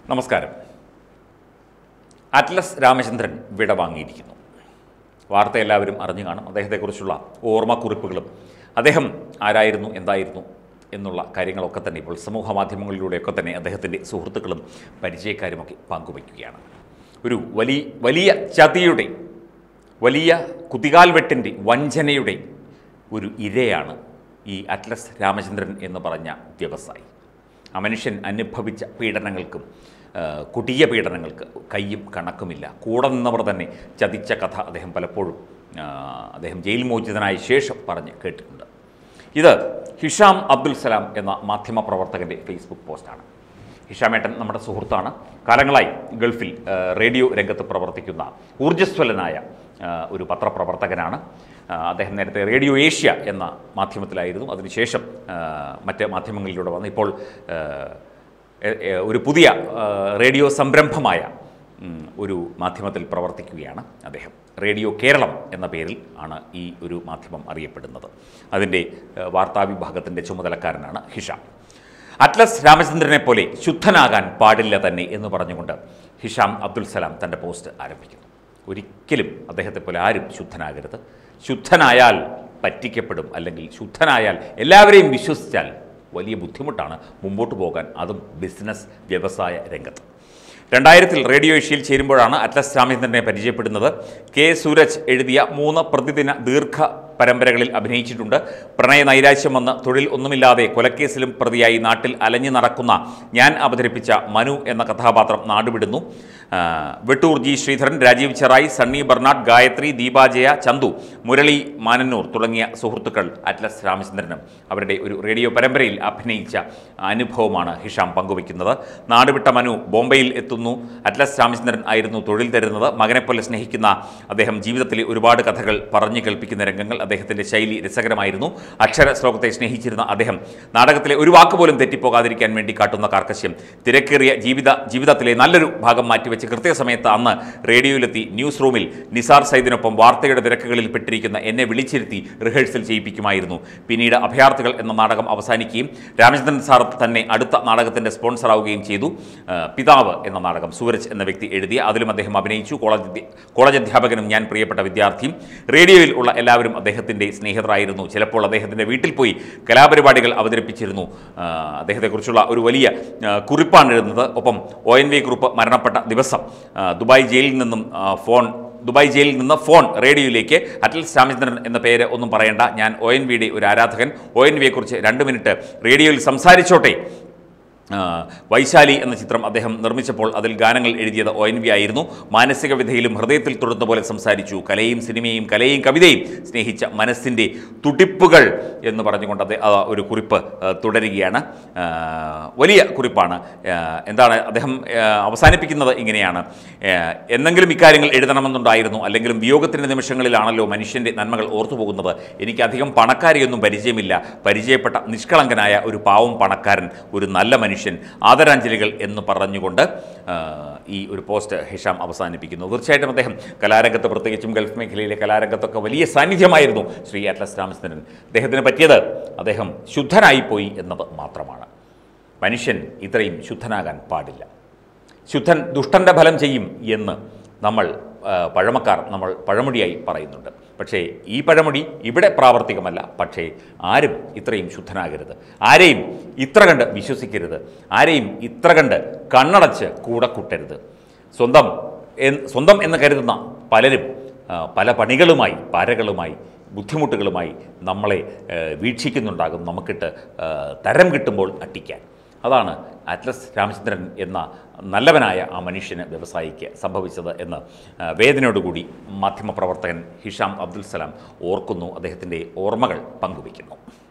നമസ്കാരം അറ്റ്ലസ് രാമചന്ദ്രൻ വിട വാങ്ങിയിരിക്കുന്നു വാർത്ത എല്ലാവരും അറിഞ്ഞു കാണും അദ്ദേഹത്തെക്കുറിച്ചുള്ള ഓർമ്മക്കുറിപ്പുകളും അദ്ദേഹം ആരായിരുന്നു എന്തായിരുന്നു എന്നുള്ള കാര്യങ്ങളൊക്കെ തന്നെ ഇപ്പോൾ സമൂഹ മാധ്യമങ്ങളിലൂടെയൊക്കെ തന്നെ അദ്ദേഹത്തിൻ്റെ സുഹൃത്തുക്കളും പരിചയക്കാരുമൊക്കെ പങ്കുവയ്ക്കുകയാണ് ഒരു വലിയ വലിയ ചതിയുടെ വലിയ കുതികാൽ വെട്ടിൻ്റെ വഞ്ചനയുടെ ഒരു ഇരയാണ് ഈ അറ്റ്ലസ് രാമചന്ദ്രൻ എന്ന് പറഞ്ഞ വ്യവസായി ആ മനുഷ്യൻ അനുഭവിച്ച പീഡനങ്ങൾക്കും ആ, കൊടിയ പീഡനങ്ങൾക്ക് കയ്യും കണക്കുമില്ല കൂടെ നിന്നവർ തന്നെ ചതിച്ച കഥ അദ്ദേഹം പലപ്പോഴും ആ, അദ്ദേഹം ജയിൽ മോചിതനായ ശേഷം പറഞ്ഞ് കേട്ടിട്ടുണ്ട് ഇത് ഹിഷാം അബ്ദുൽ സലാം എന്ന മാധ്യമപ്രവർത്തകൻ്റെ ഫേസ്ബുക്ക് പോസ്റ്റാണ് ഹിഷാമേട്ടൻ നമ്മുടെ സുഹൃത്താണ് കാലങ്ങളായി ഗൾഫിൽ ആ, റേഡിയോ രംഗത്ത് പ്രവർത്തിക്കുന്ന ഊർജ്ജസ്വലനായ ആ, ഒരു പത്രപ്രവർത്തകനാണ് ആ, അദ്ദേഹം നേരത്തെ റേഡിയോ ഏഷ്യ എന്ന മാധ്യമത്തിലായിരുന്നു അതിനുശേഷം ആ, മറ്റ് മാധ്യമങ്ങളിലൂടെ വന്ന് ഇപ്പോൾ ആ, എ- എ- ഒരു പുതിയ ആ, റേഡിയോ സംരംഭമായ ഉം, ഒരു മാധ്യമത്തിൽ പ്രവർത്തിക്കുകയാണ് അദ്ദേഹം റേഡിയോ കേരളം എന്ന പേരിൽ ആണ് ഈ ഒരു മാധ്യമം അറിയപ്പെടുന്നത് അതിൻ്റെ ആ, വാർത്താവിഭാഗത്തിൻ്റെ ചുമതലക്കാരനാണ് ഹിഷാം അറ്റ്ലസ് രാമചന്ദ്രനെ പോലെ ശുദ്ധനാകാൻ പാടില്ല തന്നെ എന്ന് പറഞ്ഞുകൊണ്ട് ഹിഷാം അബ്ദുൽ സലാം തൻ്റെ പോസ്റ്റ് ആരംഭിക്കുന്നു ഒരിക്കലും അദ്ദേഹത്തെ പോലെ ആരും ശുദ്ധനാകരുത് ശുദ്ധനായാൽ പറ്റിക്കപ്പെടും അല്ലെങ്കിൽ ശുദ്ധനായാൽ എല്ലാവരെയും വിശ്വസിച്ചാൽ വലിയ ബുദ്ധിമുട്ടാണ് മുമ്പോട്ട് പോകാൻ അതും ബിസിനസ് വ്യവസായ രംഗത്ത് രണ്ടായിരത്തിൽ റേഡിയോ ഏഷ്യയിൽ ചേരുമ്പോഴാണ് അറ്റ്ലസ് രാമചന്ദ്രനെ പരിചയപ്പെടുന്നത് കെ സൂരജ് എഴുതിയ മൂന്ന് പ്രതിദിന ദീർഘ പരമ്പരകളിൽ അഭിനയിച്ചിട്ടുണ്ട് പ്രണയ നൈരാശ്യം വന്ന് തൊഴിൽ ഒന്നുമില്ലാതെ കൊലക്കേസിലും പ്രതിയായി നാട്ടിൽ അലഞ്ഞു നടക്കുന്ന ഞാൻ അവതരിപ്പിച്ച മനു എന്ന കഥാപാത്രം നാടുവിടുന്നു ആ, വെട്ടൂർ ജി ശ്രീധരൻ രാജീവ് ചെറായി സണ്ണി ബർണാഡ് ഗായത്രി ദീപാജയ ചന്തു മുരളി മാനന്നൂർ തുടങ്ങിയ സുഹൃത്തുക്കൾ അറ്റ്ലസ് രാമചന്ദ്രനും അവരുടെ ഒരു റേഡിയോ പരമ്പരയിൽ അഭിനയിച്ച അനുഭവമാണ് ഹിഷാം പങ്കുവയ്ക്കുന്നത് നാടുവിട്ട മനു ബോംബെയിൽ എത്തുന്നു അറ്റ്ലസ് രാമചന്ദ്രൻ ആയിരുന്നു തൊഴിൽ തരുന്നത് മകനെപ്പോലെ സ്നേഹിക്കുന്ന അദ്ദേഹം ജീവിതത്തിലെ ഒരുപാട് കഥകൾ പറഞ്ഞു കേൾപ്പിക്കുന്ന രംഗങ്ങൾ അദ്ദേഹത്തിൻ്റെ ശൈലി രസകരമായിരുന്നു അക്ഷര ശ്ലോകത്തെ സ്നേഹിച്ചിരുന്ന അദ്ദേഹം നാടകത്തിലെ ഒരു വാക്ക് പോലും തെറ്റിപ്പോകാതിരിക്കാൻ വേണ്ടി കാട്ടുന്ന കാർക്കശ്യം തിരക്കേറിയ ജീവിത ജീവിതത്തിലെ നല്ലൊരു ഭാഗം മാറ്റിവെച്ച് കൃത്യസമയത്ത് അന്ന് റേഡിയോയിലെത്തി ന്യൂസ് റൂമിൽ നിസാർ സൈദിനൊപ്പം വാർത്തയുടെ തിരക്കുകളിൽ പെട്ടിരിക്കുന്ന എന്നെ വിളിച്ചിരുത്തി റിഹേഴ്സൽ ചെയ്യിപ്പിക്കുമായിരുന്നു പിന്നീട് അഭയാർത്ഥികൾ എന്ന നാടകം അവസാനിക്കുകയും രാമചന്ദ്രൻ സാർ തന്നെ അടുത്ത നാടകത്തിൻ്റെ സ്പോൺസറാവുകയും ചെയ്തു ആ, പിതാവ് എന്ന നാടകം സൂരജ് എന്ന വ്യക്തി എഴുതിയ അതിലും അദ്ദേഹം അഭിനയിച്ചു കോളേജ് അധ്യ- കോളേജ് അധ്യാപകനും ഞാൻ പ്രിയപ്പെട്ട വിദ്യാർത്ഥിയും റേഡിയോയിൽ ഉള്ള എല്ലാവരും അദ്ദേഹത്തിൻ്റെ സ്നേഹിതരായിരുന്നു ചിലപ്പോൾ അദ്ദേഹത്തിൻ്റെ വീട്ടിൽ പോയി കലാപരിപാടികൾ അവതരിപ്പിച്ചിരുന്നു ആ, അദ്ദേഹത്തെക്കുറിച്ചുള്ള ഒരു വലിയ ആ, കുറിപ്പാണ് എഴുതുന്നത് ഒപ്പം ഒ എൻ വി കുറിപ്പ് മരണപ്പെട്ട ദിവസം ആ, ദുബായ് ജയിലിൽ നിന്നും ആ, ഫോൺ ദുബായ് ജയിലിൽ നിന്ന് ഫോൺ റേഡിയോയിലേക്ക് അറ്റൽ രാമചന്ദ്രൻ എന്ന പേര് ഒന്നും പറയേണ്ട ഞാൻ ഒ എൻ വിയുടെ ഒരു ആരാധകൻ ഒ എൻ വിയെക്കുറിച്ച് രണ്ട് മിനിറ്റ് റേഡിയോയിൽ സംസാരിച്ചോട്ടെ ആ, വൈശാലി എന്ന ചിത്രം അദ്ദേഹം നിർമ്മിച്ചപ്പോൾ അതിൽ ഗാനങ്ങൾ എഴുതിയത് ഒ എൻ വി ആയിരുന്നു മാനസിക വിധയിലും ഹൃദയത്തിൽ തൊടുന്ന പോലെ സംസാരിച്ചു കലയും സിനിമയും കലയും കവിതയും സ്നേഹിച്ച മനസ്സിൻ്റെ തുടിപ്പുകൾ എന്ന് പറഞ്ഞുകൊണ്ട് അദ്ദേഹം ആ ഒരു കുറിപ്പ് ആ, തുടരുകയാണ് ആ, വലിയ കുറിപ്പാണ് ആ, എന്താണ് അദ്ദേഹം ആ, അവസാനിപ്പിക്കുന്നത് ഇങ്ങനെയാണ് ആ, എന്നെങ്കിലും ഇക്കാര്യങ്ങൾ എഴുതണമെന്നുണ്ടായിരുന്നു അല്ലെങ്കിലും വിയോഗത്തിൻ്റെ നിമിഷങ്ങളിലാണല്ലോ മനുഷ്യൻ്റെ നന്മകൾ ഓർത്തു പോകുന്നത് എനിക്ക് അധികം പണക്കാരെയൊന്നും പരിചയമില്ല പരിചയപ്പെട്ട നിഷ്കളങ്കനായ ഒരു പാവം പണക്കാരൻ ഒരു നല്ല മനുഷ്യൻ ആദരാഞ്ജലികൾ എന്ന് പറഞ്ഞുകൊണ്ട് ആ, ഈ ഒരു പോസ്റ്റ് ഹിഷാം അവസാനിപ്പിക്കുന്നു തീർച്ചയായിട്ടും അദ്ദേഹം കലാരംഗത്ത് പ്രത്യേകിച്ചും ഗൾഫ് മേഖലയിലെ കലാരംഗത്തൊക്കെ വലിയ സാന്നിധ്യമായിരുന്നു ശ്രീ അറ്റ്ലസ് രാമചന്ദ്രൻ അദ്ദേഹത്തിന് പറ്റിയത് അദ്ദേഹം ശുദ്ധനായിപ്പോയി എന്നത് മാത്രമാണ് മനുഷ്യൻ ഇത്രയും ശുദ്ധനാകാൻ പാടില്ല ശുദ്ധൻ ദുഷ്ടൻ്റെ ഫലം ചെയ്യും എന്ന് നമ്മൾ ആ, പഴമക്കാർ നമ്മൾ പഴമൊഴിയായി പറയുന്നുണ്ട് പക്ഷേ ഈ പഴമൊഴി ഇവിടെ പ്രാവർത്തികമല്ല പക്ഷേ ആരും ഇത്രയും ശുദ്ധനാകരുത് ആരെയും ഇത്ര കണ്ട് വിശ്വസിക്കരുത് ആരെയും ഇത്ര കണ്ട് കണ്ണടച്ച് കൂടെ കൂട്ടരുത് സ്വന്തം എൻ- സ്വന്തം എന്ന് കരുതുന്ന പലരും ആ, പല പണികളുമായി പാരകളുമായി ബുദ്ധിമുട്ടുകളുമായി നമ്മളെ ആ, വീക്ഷിക്കുന്നുണ്ടാകും നമുക്കിട്ട് ആ, തരം കിട്ടുമ്പോൾ അട്ടിക്കാൻ അതാണ് അറ്റ്ലസ് രാമചന്ദ്രൻ എന്ന നല്ലവനായ ആ മനുഷ്യന് വ്യവസായിക്ക് സംഭവിച്ചത് എന്ന് ആ, വേദനയോടുകൂടി മാധ്യമപ്രവർത്തകൻ ഹിഷാം അബ്ദുൽ സലാം ഓർക്കുന്നു അദ്ദേഹത്തിൻ്റെ ഓർമ്മകൾ പങ്കുവയ്ക്കുന്നു